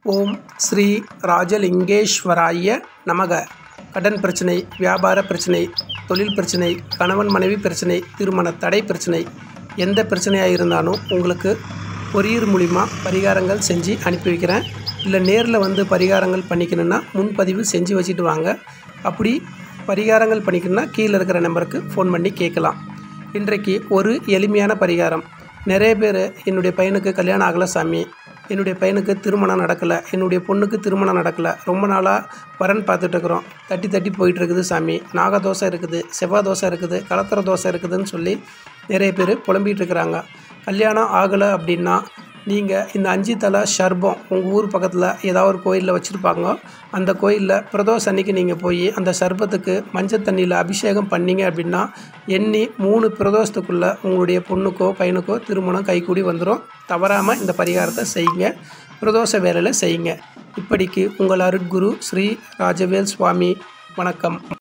ஓம் ஸ்ரீ ராஜலிங்கேஸ்வராய நமக கடன் பிரச்சனை வியாபார பிரச்சனை தொழில் பிரச்சனை கணவன் மனைவி பிரச்சனை திருமண தடை பிரச்சனை எந்த பிரச்சனையாக இருந்தாலும் உங்களுக்கு கொரியர் மூலிமா பரிகாரங்கள் செஞ்சு அனுப்பி வைக்கிறேன் இல்லை நேரில் வந்து பரிகாரங்கள் பண்ணிக்கணுன்னா முன்பதிவு செஞ்சு வச்சுட்டு வாங்க அப்படி பரிகாரங்கள் பண்ணிக்கணுன்னா கீழே இருக்கிற நம்பருக்கு ஃபோன் பண்ணி கேட்கலாம் இன்றைக்கு ஒரு எளிமையான பரிகாரம் நிறைய பேர் என்னுடைய பையனுக்கு கல்யாணம் ஆகலை சாமி என்னுடைய பையனுக்கு திருமணம் நடக்கலை என்னுடைய பொண்ணுக்கு திருமணம் நடக்கலை ரொம்ப நாளாக வரன் பார்த்துட்ருக்குறோம் தட்டி தட்டி போயிட்டு இருக்குது சாமி நாகதோஷம் இருக்குது செவ்வாய் தோசை இருக்குது கலத்திர தோசை இருக்குதுன்னு சொல்லி நிறைய பேர் புலம்பிகிட்டு இருக்கிறாங்க கல்யாணம் ஆகலை அப்படின்னா நீங்கள் இந்த அஞ்சு தலை ஷர்பம் உங்கள் ஊர் பக்கத்தில் ஏதாவது ஒரு கோயிலில் வச்சுருப்பாங்க அந்த கோயிலில் பிரதோஷ அன்னைக்கு நீங்கள் போய் அந்த சர்பத்துக்கு மஞ்சள் தண்ணியில் அபிஷேகம் பண்ணீங்க அப்படின்னா எண்ணி மூணு பிரதோஷத்துக்குள்ளே உங்களுடைய பொண்ணுக்கோ பையனுக்கோ திருமணம் கைகூடி வந்துடும் தவறாமல் இந்த பரிகாரத்தை செய்யுங்க பிரதோஷ வேலையில் செய்யுங்க இப்படிக்கு உங்கள் அருட்குரு ஸ்ரீ ராஜவேல் சுவாமி வணக்கம்